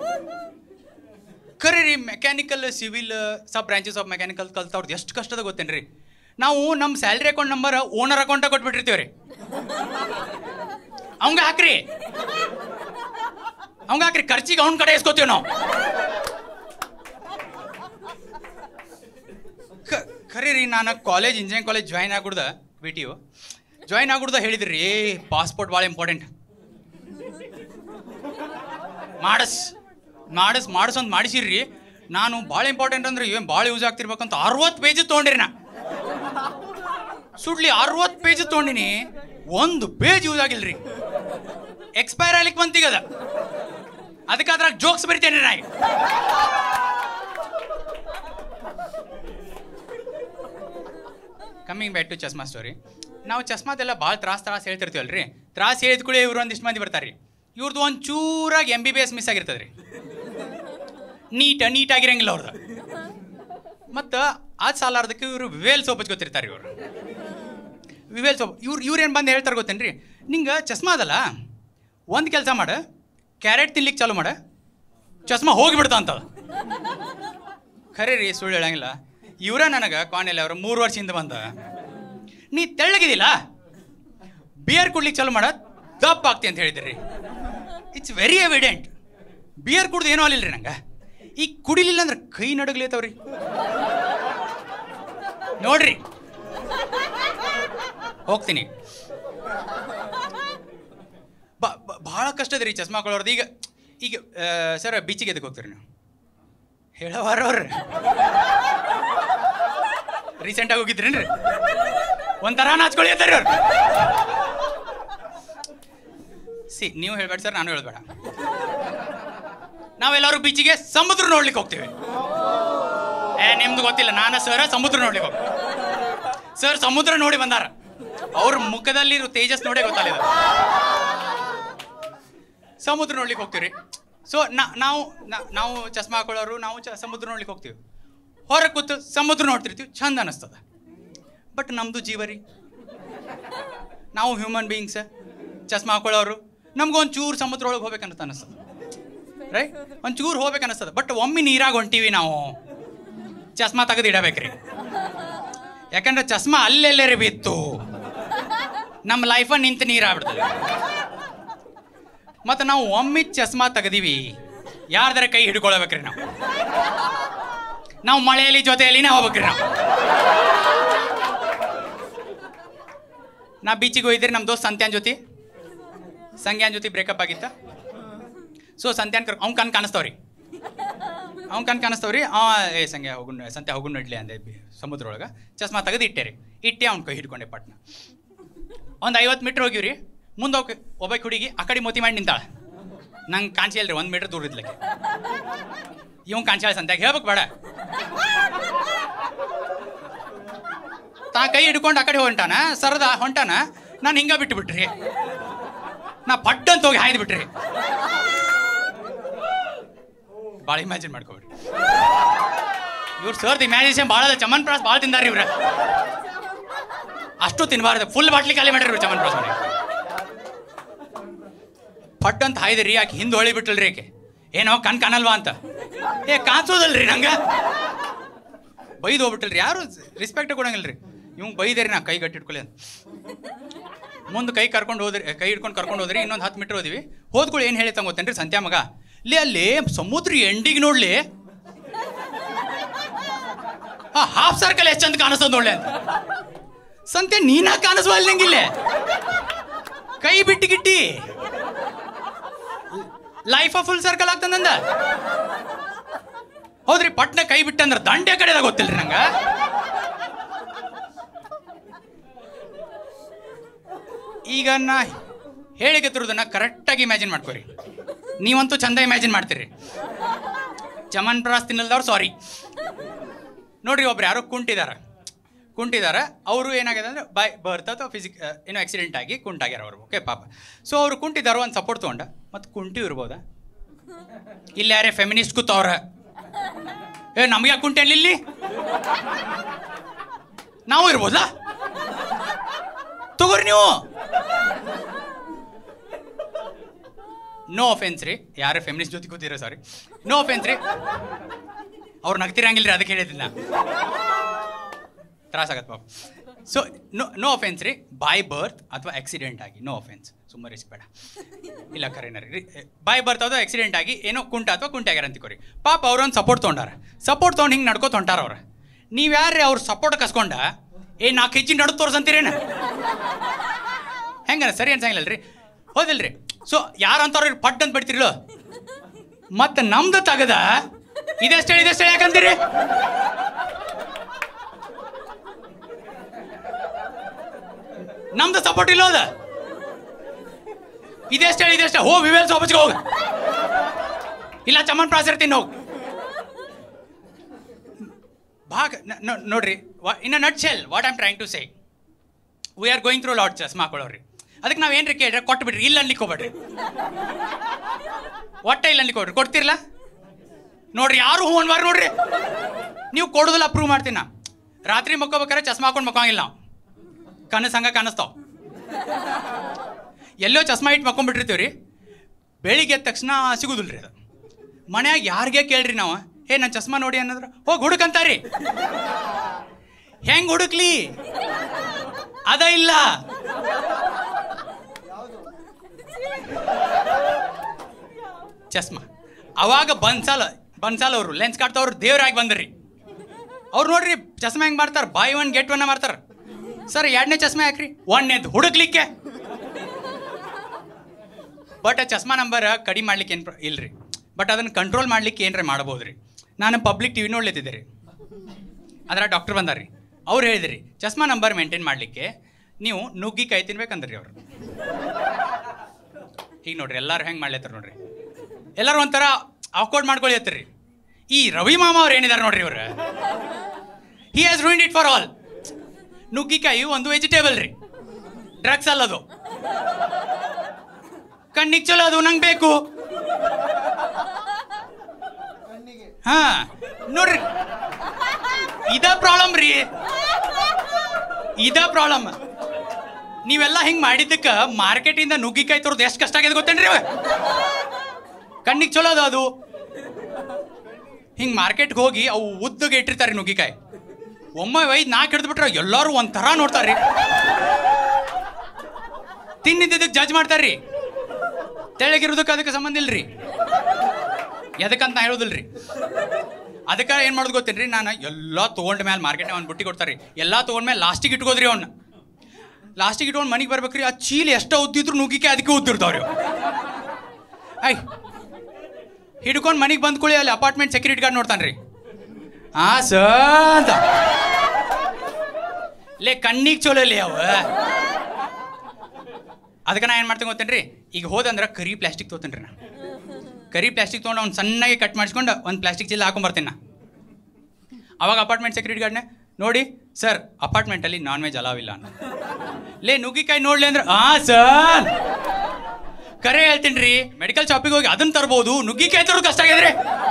ಖರೀ ರೀ mechanical civil sub branches of mechanical ಕಲ್ತವ್ರದ್ದು ಎಷ್ಟು ಕಷ್ಟದ ಗೊತ್ತೇನ್ರಿ ನಾವು ನಮ್ಮ salary account number owner account ಕೊಟ್ಬಿಟ್ಟಿರ್ತೀವಿ ರೀ ಅವಂಗ ಹಾಕ್ರಿ ಅವಂಗ ಹಾಕ್ರಿ ಖರ್ಚಿಗೆ ಅವ್ನ ಕಡೆ ಇಸ್ಕೋತೀವಿ ನಾವು ಕ- ಖರೀ ರೀ ನಾನು ಕಾಲೇಜ್ ಇಂಜಿನಿಯರಿಂಗ್ ಕಾಲೇಜ್ ಜಾಯ್ನ್ ಆಗ್ಬಿಡ್ದ ಬಿ ಟಿ ಯು ಜಾಯ್ನ್ ಆಗ್ಬಿಡ್ದ ಹೇಳಿದ್ರಿ ಏ ಪಾಸ್ಪೋರ್ಟ್ ಭಾಳ ಇಂಪಾರ್ಟೆಂಟ್ ಮಾಡಸ್ ಮಾಡಸ್ ಮಾಡಸ್ ಅಂತ ಮಾಡಿಸಿರ್ರಿ ನಾನು ಭಾಳ ಇಂಪಾರ್ಟೆಂಟ್ ಅಂದ್ರೆ ಏನು ಭಾಳ ಯೂಸ್ ಆಗ್ತಿರ್ಬೇಕಂತ ಅರವತ್ತು ಪೇಜ್ ತೊಗೊಂಡಿರಿ ನಾ ಸುಡ್ಲಿ ಅರವತ್ತು ಪೇಜ್ ತೊಗೊಂಡಿನಿ ಒಂದು ಪೇಜ್ ಯೂಸ್ ಆಗಿಲ್ರಿ ಎಕ್ಸ್ಪೈರ್ ಆಗ್ಲಿಕ್ಕೆ ಬಂತೀಗದ ಅದಕ್ಕೆ ಅದ್ರಾಗ ಜೋಕ್ಸ್ ಬರಿತೇನೆ ನಾ ಈಗ. ಕಮ್ಮಿಂಗ್ ಬ್ಯಾಕ್ ಟು ಚಸ್ಮಾ ಸ್ಟೋರಿ ನಾವು ಚಸ್ಮಾದೆಲ್ಲ ಭಾಳ ತ್ರಾಸ್ ತ್ರಾಸ್ ಹೇಳ್ತಿರ್ತೀವಲ್ರಿ ತ್ರಾಸ್ ಹೇಳಿದ ಕೂಡ ಇವ್ರು ಒಂದಿಷ್ಟು ಮಂದಿ ಬರ್ತಾರೆ ರೀ ಇವ್ರದ್ದು ಒಂದು ಚೂರಾಗಿ M B B S miss ಆಗಿರ್ತದೆ ರೀ ನೀಟ ನೀಟಾಗಿರಂಗಿಲ್ಲ ಅವ್ರದ್ದು ಮತ್ತು ಅದು ಸಾಲಾರ್ದಕ್ಕೆ ಇವರು ವಿವೇಲ್ ಸೋಪ್ ಹಚ್ಕೊತಿರ್ತಾರೆ ಇವರು ವಿವೇಲ್ ಸೋಪ್ ಇವ್ರು ಇವ್ರೇನು ಬಂದು ಹೇಳ್ತಾರೆ ಗೊತ್ತೇನ್ರಿ ನಿಂಗೆ ಚಸ್ಮಾ ಅದಲ್ಲ ಒಂದು ಕೆಲಸ ಮಾಡ ಕ್ಯಾರೆಟ್ ತಿನ್ಲಿಕ್ಕೆ ಚಾಲು ಮಾಡ ಚಸ್ಮಾ ಹೋಗಿಬಿಡ್ತಾ ಅಂತ ಖರೆ ರೀ ಸುಳ್ಳು ಹೇಳಂಗಿಲ್ಲ ಇವರ ನನಗೆ ಕಾಣೆಲ್ಲ ಅವರು ಮೂರು ವರ್ಷದಿಂದ ಬಂದ ನೀ ತೆಳ್ಳಗಿದಿಲ್ಲ ಬಿಯರ್ ಕುಡ್ಲಿಕ್ಕೆ ಚಾಲು ಮಾಡ ದಪ್ಪ ಆಗ್ತಿ ಅಂತ ಹೇಳಿದ್ರಿ ಇಟ್ಸ್ ವೆರಿ ಎವಿಡೆಂಟ್ ಬಿಯರ್ ಕುಡ್ದು ಏನೂ ಅಲ್ಲಿಲ್ರಿ ನಂಗೆ ಈಗ ಕುಡಿಲಿಲ್ಲ ಅಂದ್ರೆ ಕೈ ನಡಗ್ಲೇತವ್ರಿ ನೋಡ್ರಿ ಹೋಗ್ತೀನಿ ಬ- ಬ- ಭಾಳ ಕಷ್ಟ ಅದ ರೀ ಚಸ್ಮಾ ಹಾಕೊಳ್ಳೋರ್ದು ಈಗ ಈಗ ಸರ್ ಬೀಚಿಗೆ ಎದಕ್ಕೆ ಹೋಗ್ತೀರಿ ನೀವು ಹೇಳವಾರ ಅವ್ರ ರೀಸೆಂಟಾಗಿ ಹೋಗಿದ್ರೇನ್ರಿ ಒಂಥರ ನಾಚ್ಕೊಳ್ಳಿ ಅಂತಾರೆ ಅವ್ರು ಸಿ ನೀವು ಹೇಳ್ಬೇಡ ಸರ್ ನಾನು ಹೇಳ್ಬೇಡ ನಾವೆಲ್ಲರೂ ಬೀಚಿಗೆ ಸಮುದ್ರ ನೋಡ್ಲಿಕ್ಕೆ ಹೋಗ್ತೀವಿ ಏ ನಿಮ್ದು ಗೊತ್ತಿಲ್ಲ ನಾನು ಸರ್ ಸಮುದ್ರ ನೋಡ್ಲಿಕ್ಕೆ ಹೋಗ್ತೀವಿ ಸರ್ ಸಮುದ್ರ ನೋಡಿ ಬಂದಾರ ಅವ್ರ ಮುಖದಲ್ಲಿರೋ ತೇಜಸ್ ನೋಡೇ ಗೊತ್ತಾಗಲಿಲ್ಲ ಸಮುದ್ರ ನೋಡ್ಲಿಕ್ಕೆ ಹೋಗ್ತೀವಿ ಸೊ ನಾವು ನಾ- ನಾವು ಚಸ್ಮಾ ಹಾಕೊಳ್ಳೋರು ನಾವು ಚ ಸಮುದ್ರ ನೋಡ್ಲಿಕ್ಕೆ ಹೋಗ್ತೀವಿ ಹೊರಗೆ ಕೂತು ಸಮುದ್ರ ನೋಡ್ತಿರ್ತೀವಿ ಚಂದ ಅನ್ನಿಸ್ತದ ಬಟ್ ನಮ್ಮದು ಜೀವ ರೀ ನಾವು ಹ್ಯೂಮನ್ ಬೀಯಿಂಗ್ಸ್ ಚಸ್ಮಾ ಹಾಕೊಳ್ಳೋರು ನಮ್ಗೊಂದು ಚೂರು ಸಮುದ್ರ ಒಳಗೆ ಹೋಗ್ಬೇಕನ್ನತ್ತ ಅನಿಸ್ತದೆ ರೈಟ್ ಒಂದು ಚೂರು ಹೋಗ್ಬೇಕು ಅನಿಸ್ತದೆ ಬಟ್ ಒಮ್ಮೆ ನೀರಾಗ ಹೊಂಟೀವಿ ನಾವು ಚಸ್ಮಾ ತೆಗೆದು ಇಡಬೇಕ್ರಿ ಯಾಕಂದ್ರೆ ಚಸ್ಮಾ ಅಲ್ಲೆಲ್ಲೇ ಬಿತ್ತು ನಮ್ಮ ಲೈಫ ನಿಂತು ನೀರಾಗ್ಬಿಡ್ತದೆ ಮತ್ತು ನಾವು ಒಮ್ಮೆ ಚಸ್ಮಾ ತೆಗ್ದೀವಿ ಯಾರ್ದಾರ ಕೈ ಹಿಡ್ಕೊಳ್ಬೇಕ್ರಿ ನಾವು ನಾವು ಮಳೆಯಲ್ಲಿ ಜೊತೆಯಲ್ಲಿನೇ ಹೋಗ್ಬೇಕ್ರಿ ನಾವು ನಾ ಬೀಚಿಗೆ ಹೋಗಿದ್ರಿ ನಮ್ಮ ದೋಸ್ತ್ ಸಂತ್ಯಾನ್ ಜೊತೆ ಸಂಗ್ಯಾನ್ ಜೊತೆ ಬ್ರೇಕಪ್ ಆಗಿತ್ತ ಸೊ ಸಂತ್ಯಾನ್ ಕರ್ ಅವ್ನ ಕಣ್ ಕಾಣಿಸ್ತಾವ್ರಿ ಅವ್ನ ಕಣ್ ಕಾಣಿಸ್ತಾವ್ರಿ ಆ ಏ ಸಂಗ್ಯಾ ಹೋಗುನ್ ಸಂತ್ಯ ಹೋಗುನ್ ನಡ್ಲಿ ಅಂದೆ ಬಿ- ಸಮುದ್ರ ಒಳಗೆ ಚಸ್ಮಾ ತೆಗೆದು ಇಟ್ಟೆ ರೀ ಇಟ್ಟೆ ಅವ್ನ ಕೈ ಹಿಡ್ಕೊಂಡೆ ಪಟ್ನ ಒಂದು ಐವತ್ತು ಮೀಟ್ರ್ ಹೋಗಿವ್ರಿ ಮುಂದೆ ಹೋಗಿ ಒಬ್ಬ ಹುಡುಗಿ ಆ ಕಡೆ ಮೋತಿ ಮಾಡಿ ನಿಂತಾಳ ನಂಗೆ ಕಾಣಿಸಿಲ್ಲ ರೀ ಒಂದು ಮೀಟ್ರ್ ದೂರ ಇದ್ಲಕ್ಕೆ ಇವ್ ಕಾಣಿಸಾಳ ಸಂತ್ಯಾಗ ಹೇಳ್ಬೇಕು ಬೇಡ ತಾ ಕೈ ಹಿಡ್ಕೊಂಡು ಆ ಕಡೆ ಹೊಂಟಾನ ಸರದ ಹೊಂಟಾನ ನಾನು ಹಿಂಗ ಬಿಟ್ಟು ಬಿಟ್ರಿ ನಾ ಪಡ್ ಅಂತ ಹೋಗಿ ಹಾಯ್ದು ಬಿಟ್ರಿ ಭಾಳ ಇಮ್ಯಾಜಿನ್ ಮಾಡ್ಕೊಬಿಡ್ರಿ ಇವ್ರು ಸರ್ದು ಇಮ್ಯಾಜಿನೇಷನ್ ಭಾಳ ಅದ ಚಮನ್ ಪ್ರಾಸ್ ಭಾಳ ತಿಂದಾರ ಇವ್ರ ಅಷ್ಟು ತಿನ್ಬಾರ್ದು ಫುಲ್ ಬಾಟ್ಲಿ ಖಾಲಿ ಮಾಡ್ರಿ ಇವ್ರು ಚಮನ್ ಪ್ರಾಸ್ ಮಾಡಿ ಪಡ್ ಅಂತ ಹಾಯ್ದ್ರಿ ಆಕೆ ಹಿಂದೆ ಹೊಳಿ ಬಿಟ್ಟಲ್ರಿ ಆಕೆ ಏನೋ ಕಣ್ ಕಾಣಲ್ವಾ ಅಂತ ಏ ಕಾಣಿಸೋದಲ್ರಿ ನಂಗೆ ಬೈದು ಹೋಗ್ಬಿಟ್ಟಲ್ರಿ ಯಾರು ರೆಸ್ಪೆಕ್ಟ್ ಕೊಡಂಗಿಲ್ರಿ ಇವ್ ಬೈದೇರಿ ನಾ ಕೈ ಗಟ್ಟಿಟ್ಕೊಳ್ಳಿ ಅಂತ ಮುಂದೆ ಕೈ ಕರ್ಕೊಂಡು ಹೋದ್ರಿ ಕೈ ಹಿಡ್ಕೊಂಡು ಕರ್ಕೊಂಡು ಹೋದ್ರಿ ಇನ್ನೊಂದು ಹತ್ತು ಮೀಟ್ರ್ ಹೋದಿವಿ ಹೋದ್ಗಳು ಏನು ಹೇಳಿ ಗೊತ್ತೇನ್ರಿ ಸಂತ್ಯಾ ಮಗ ಲೇ ಅಲ್ಲಿ ಸಮುದ್ರ ಎಂಡಿಗೆ ನೋಡ್ಲಿ ಆ ಹಾಫ್ ಸರ್ಕಲ್ ಎಷ್ಟು ಚಂದ ಕಾಣಿಸ್ತದ ನೋಡ್ಲಿ ಅಂತ ಸಂತೆ ನೀನಾ ಕಾಣಿಸ್ವಲ್ ನಂಗಿಲ್ಲೇ ಕೈ ಬಿಟ್ಟು ಗಿಟ್ಟಿ ಲೈಫ್ ಫುಲ್ ಸರ್ಕಲ್ ಆಗ್ತದಂದ ಹೌದ್ರಿ ಪಟ್ನ ಕೈ ಬಿಟ್ಟಂದ್ರ ದಂಡೆ ಕಡೆದಾಗ ಗೊತ್ತಿಲ್ರಿ ನಂಗ ಈಗ ನಾ ಹೇಳಿಕತ್ತಿರೋದನ್ನ ಕರೆಕ್ಟಾಗಿ ಇಮ್ಯಾಜಿನ್ ಮಾಡ್ಕೋರಿ ನೀವಂತೂ ಚಂದ ಇಮ್ಯಾಜಿನ್ ಮಾಡ್ತೀರಿ ಚಮನ್ ಪ್ರಾಸ್ ತಿನ್ನಲ್ದವ್ರು ಸಾರಿ ನೋಡ್ರಿ ಒಬ್ರು ಯಾರೋ ಕುಂಟಿದಾರ ಕುಂಟಿದಾರ ಅವರು ಏನಾಗಿದೆ ಅಂದ್ರೆ ಬೈ ಬರ್ತ್ ಅಥವಾ ಫಿಸಿಕ್ ಏನೋ ಆಕ್ಸಿಡೆಂಟ್ ಆಗಿ ಕುಂಟಾಗ್ಯಾರ ಅವರು ಓಕೆ ಪಾಪ ಸೊ ಅವರು ಕುಂಟಿದಾರ ಒಂದು ಸಪೋರ್ಟ್ ತೊಗೊಂಡ ಮತ್ತು ಕುಂಟಿ ಇರ್ಬೋದಾ ಇಲ್ಲಿ ಯಾರೇ ಫೆಮಿನಿಸ್ಟ್ ಕೂತವ್ರ ಏ ನಮ್ಗೆ ಯಾಕೆ ಕುಂಟೆ ಇಲ್ಲಿ ನಾವು ಇರ್ಬೋದಾ ತಗೋರಿ ನೀವು ನೋ ಅಫೆನ್ಸ್ ರೀ ಯಾರು ಫೆಮಿನಿಸ್ಟ್ ಜೊತೆ ಕೂತಿರೋ ಸಾರಿ ನೋ ಅಫೆನ್ಸ್ ರೀ ಅವ್ರು ನಗ್ತಿರಂಗಿಲ್ಲ ರೀ ಅದಕ್ಕೆ ಹೇಳಿದ್ದಿಲ್ಲ ತ್ರಾಸಾಗತ್ತೆ ಪಾಪ ಸೊ ನೋ ನೋ ಅಫೆನ್ಸ್ ರೀ ಬೈ ಬರ್ತ್ ಅಥವಾ ಆಕ್ಸಿಡೆಂಟ್ ಆಗಿ ನೋ ಅಫೆನ್ಸ್ ಸುಮ್ಮನೆ ರಿಸ್ಕ್ ಬೇಡ ಇಲ್ಲ ಕರೆನ ರೀ ಬೈ ಬರ್ತ್ ಅಥವಾ ಆಕ್ಸಿಡೆಂಟ್ ಆಗಿ ಏನೋ ಕುಂಟ ಅಥವಾ ಕುಂಟೆ ಆಗ್ಯಾರ ಅಂತಿಕೋರಿ ಪಾಪ ಅವ್ರೊಂದು ಸಪೋರ್ಟ್ ತೊಗೊಂಡಾರ ಸಪೋರ್ಟ್ ತೊಗೊಂಡು ಹಿಂಗೆ ನಡ್ಕೋತ ಹೊಂಟಾರ ಅವ್ರು ನೀವು ಯಾರೇ ಅವ್ರ ಸಪೋರ್ಟ್ ಕಸ್ಕೊಂಡ ಏ ನಾಲ್ಕು ಹೆಚ್ಚಿನ ನಡು ತೋರ್ಸಂತೀರೇನ ಹೆಂಗ ಸರಿ ಅನ್ಸಂಗಿಲ್ಲ ರೀ ಹೌದಿಲ್ರಿ ಸೊ ಯಾರು ಅಂತಾರ ಪಟ್ ಅಂತ ಬಿಡ್ತಿರ್ಲೋ ಮತ್ತೆ ನಮ್ದು ತಗದ ಇದೆಷ್ಟು ಹೇಳಿ ಇದೆಷ್ಟು ಹೇಳಿ ಯಾಕಂತೀರಿ ನಮ್ದು ಸಪೋರ್ಟ್ ಇಲ್ಲ ಅದ ಇದೆಷ್ಟು ಹೇಳಿ ಇದೆಷ್ಟು ಹೋಗಿ ವಿವೇಲ್ ಸೋಪಚ್ಗೆ ಹೋಗ ಇಲ್ಲ ಚಮನ್ ಪ್ರಾಸ್ ಇರ್ತೀನಿ ಹೋಗಿ ಭಾಗ ನ- ನೋ- ನೋಡ್ರಿ in a nutshell what I'm trying to say we are going through lot ಚಸ್ಮಾ ಹಾಕೊಳ್ಳೋರಿ ಅದಕ್ಕೆ ನಾವು ಏನ್ರಿ ಕೇಳ್ರಿ ಕೊಟ್ಟು ಬಿಡ್ರಿ ಇಲ್ಲ ಅನ್ಲಿಕ್ಕೆ ಹೋಗ್ಬೇಡ್ರಿ ಒಟ್ಟ ಇಲ್ಲ ಅನ್ಲಿಕ್ಕೆ ಹೋಗ್ರಿ ಕೊಡ್ತಿರ್ಲ ನೋಡ್ರಿ ಯಾರು ಹೂ ಅನ್ಬಾರ ನೋಡ್ರಿ ನೀವು ಕೊಡೋದಿಲ್ಲ ಅಪ್ರೂವ್ ಮಾಡ್ತೀನಿ ನಾ ರಾತ್ರಿ ಮಕ್ಕೋಬೇಕಾರೆ ಚಸ್ಮಾ ಹಾಕೊಂಡು ಮಕ್ಕೋಂಗಿಲ್ಲ ನಾವು ಕನಸು ಹಂಗ ಕಾಣಿಸ್ತಾವ ಎಲ್ಲೋ ಚಸ್ಮಾ ಇಟ್ಟು ಮಕ್ಕೊಂಡ್ಬಿಟ್ಟಿರ್ತೀವಿ ರೀ ಬೆಳಿಗ್ಗೆ ಎದ್ದ ತಕ್ಷಣ ಸಿಗುದಿಲ್ಲ ರೀ ಅದು ಮನ್ಯಾಗ ಯಾರಿಗೆ ಕೇಳ್ರಿ ನಾವು ಏ ನನ್ನ ಚಸ್ಮಾ ನೋಡಿ ಅನ್ನೋದ್ರ ಹೋಗಿ ಹುಡುಕಂತಾರಿ ಹೆಂಗ್ ಹುಡುಕ್ಲಿ ಅದ ಇಲ್ಲ ಚಸ್ಮಾ ಅವಾಗ ಬನ್ಸಾಲ ಬನ್ಸಾಲ್ ಅವರು ಲೆನ್ಸ್ ಕಾಡ್ತವ್ರು ದೇವ್ರಾಗಿ ಬಂದ್ರಿ ಅವ್ರು ನೋಡ್ರಿ ಚಸ್ಮಾ ಹೆಂಗ್ ಮಾಡ್ತಾರ ಬಾಯ್ ಒನ್ ಗೆಟ್ ಒನ್ ಮಾಡ್ತಾರ ಸರ್ ಎರಡನೇ ಚಸ್ಮಾ ಹಾಕ್ರಿ ಒಂದನೇದು ಹುಡುಕ್ಲಿಕ್ಕೆ ಬಟ್ ಆ ಚಸ್ಮಾ ನಂಬರ್ ಕಡಿಮೆ ಮಾಡ್ಲಿಕ್ಕೆ ಏನು ಇಲ್ರಿ ಬಟ್ ಅದನ್ನು ಕಂಟ್ರೋಲ್ ಮಾಡ್ಲಿಕ್ಕೆ ಏನ್ರ ಮಾಡ್ಬೋದು ರೀ ನಾನು ಪಬ್ಲಿಕ್ ಟಿವಿ ನೋಡ್ಲಿತ್ತಿದ್ದೆ ರೀ ಅದ್ರ ಡಾಕ್ಟರ್ ಬಂದಾರ್ರಿ ಅವ್ರು ಹೇಳಿದ್ರಿ ಚಸ್ಮಾ ನಂಬರ್ ಮೇಂಟೈನ್ ಮಾಡಲಿಕ್ಕೆ ನೀವು ನುಗ್ಗಿಕಾಯಿ ತಿನ್ಬೇಕಂದ್ರಿ ಅವ್ರು ಈಗ ನೋಡ್ರಿ ಎಲ್ಲರೂ ಹೆಂಗೆ ಮಾಡ್ಲತ್ತಾರ ನೋಡ್ರಿ ಎಲ್ಲರೂ ಒಂಥರ ಆಕ್ವರ್ಡ್ ಮಾಡ್ಕೊಳತ್ತೀರಿ ಈ ರವಿ ಮಾಮ ಅವ್ರು ಏನಿದಾರೆ ನೋಡ್ರಿ ಇವ್ರು he has ruined it for all ನುಗ್ಗಿಕಾಯಿ ಒಂದು ವೆಜಿಟೇಬಲ್ ರೀ ಡ್ರಗ್ಸ್ ಅಲ್ಲದು ಕಣ್ಣಿಗೆ ಚಲೋ ಅದು ನಂಗೆ ಬೇಕು ಹಾ ನೋಡ್ರಿ ಇದ ಪ್ರಾಬ್ಲಮ್ ರೀ ಇದ ಪ್ರಾಬ್ಲಮ್ ನೀವೆಲ್ಲ ಹಿಂಗ್ ಮಾಡಿದ್ದಕ್ಕ ಮಾರ್ಕೆಟಿಂದ ನುಗ್ಗಿಕಾಯಿ ತರೋದು ಎಷ್ಟು ಕಷ್ಟ ಆಗಿದೆ ಗೊತ್ತೇನ್ರಿ ಇವ? ಕಣ್ಣಿಗೆ ಚಲೋ ಅದು ಅದು ಹಿಂಗ್ ಮಾರ್ಕೆಟ್ಗೆ ಹೋಗಿ ಅವು ಉದ್ದಗೆ ಇಟ್ಟಿರ್ತಾರೆ ನುಗ್ಗಿಕಾಯಿ ಒಮ್ಮೆ ಒಯ್ದು ನಾಲ್ಕು ಹಿಡಿದು ಬಿಟ್ರೆ ಎಲ್ಲರೂ ಒಂಥರ ನೋಡ್ತಾರ್ರಿ ತಿನ್ನಿದ್ದಕ್ಕೆ ಜಡ್ಜ್ ಮಾಡ್ತಾರ್ರಿ ತೆಳಗಿರೋದಕ್ಕೆ ಅದಕ್ಕೆ ಸಂಬಂಧ ಇಲ್ರಿ ಎದಕ್ಕಂತ ನಾ ಹೇಳೋದಿಲ್ರಿ ಅದಕ್ಕೆ ಏನು ಮಾಡೋದು ಗೊತ್ತೇನ್ರಿ ನಾನು ಎಲ್ಲ ತೊಗೊಂಡ ಮೇಲೆ ಮಾರ್ಕೆಟ್ ಅವ್ನು ಬುಟ್ಟಿ ಕೊಡ್ತಾರೆ ಎಲ್ಲ ತೊಗೊಂಡ್ಮೇಲೆ ಲಾಸ್ಟಿಗೆ ಇಟ್ಕೋದ್ರಿ ಅವ್ನ ಲಾಸ್ಟಿಗೆ ಇಟ್ಕೊಂಡು ಮನೆಗೆ ಬರ್ಬೇಕ್ರಿ ಆ ಚೀಲಿ ಎಷ್ಟೋ ಉದ್ದಿದ್ರು ನುಗ್ಗಿಕೆ ಅದಕ್ಕೆ ಉದ್ದಿರ್ತಾವ್ರಿ ಅವು. ಐ ಹಿಡ್ಕೊಂಡು ಮನೆಗೆ ಬಂದ್ಕೊಳ್ಳಿ ಅಲ್ಲಿ ಅಪಾರ್ಟ್ಮೆಂಟ್ ಸೆಕ್ಯೂರಿಟಿ ಗಾರ್ಡ್ ನೋಡ್ತಾನೆ ರೀ ಆ ಅಂತ ಲೇ ಕಣ್ಣಿಗೆ ಚಲೋ ಲೇ ಅವ ಅದಕ್ಕೆ ನಾ ಏನು ಮಾಡ್ತೇನೆ ಗೊತ್ತೇನ್ರಿ ಈಗ ಹೋದಂದ್ರೆ ಕರಿ ಪ್ಲಾಸ್ಟಿಕ್ ತೊಗೊತೇನೆ ರೀ ನಾ ಕರಿ ಪ್ಲಾಸ್ಟಿಕ್ ತೊಗೊಂಡು ಅವ್ನು ಸಣ್ಣಗೆ ಕಟ್ ಮಾಡಿಸ್ಕೊಂಡು ಒಂದು ಪ್ಲಾಸ್ಟಿಕ್ ಚೀಲ ಹಾಕೊಂಬರ್ತೀನಿ ನಾ ಅವಾಗ ಅಪಾರ್ಟ್ಮೆಂಟ್ ಸೆಕ್ಯೂರಿಟಿ ಗಾರ್ಡ್ನೆ ನೋಡಿ ಸರ್ ಅಪಾರ್ಟ್ಮೆಂಟಲ್ಲಿ ನಾನ್ ವೆಜ್ ಅಲಾವ್ ಇಲ್ಲ ಅನ್ನೋ ಲೇ ನುಗ್ಗಿಕಾಯಿ ನೋಡ್ಲಿ ಅಂದ್ರೆ ಆ ಸರ್ ಕರೆ ಹೇಳ್ತೀನಿ ರೀ ಮೆಡಿಕಲ್ ಶಾಪಿಗೆ ಹೋಗಿ ಅದನ್ನ ತರ್ಬೋದು ನುಗ್ಗಿಕಾಯಿ ತರೋದು ಕಷ್ಟ ಆಗಿದ್ರಿ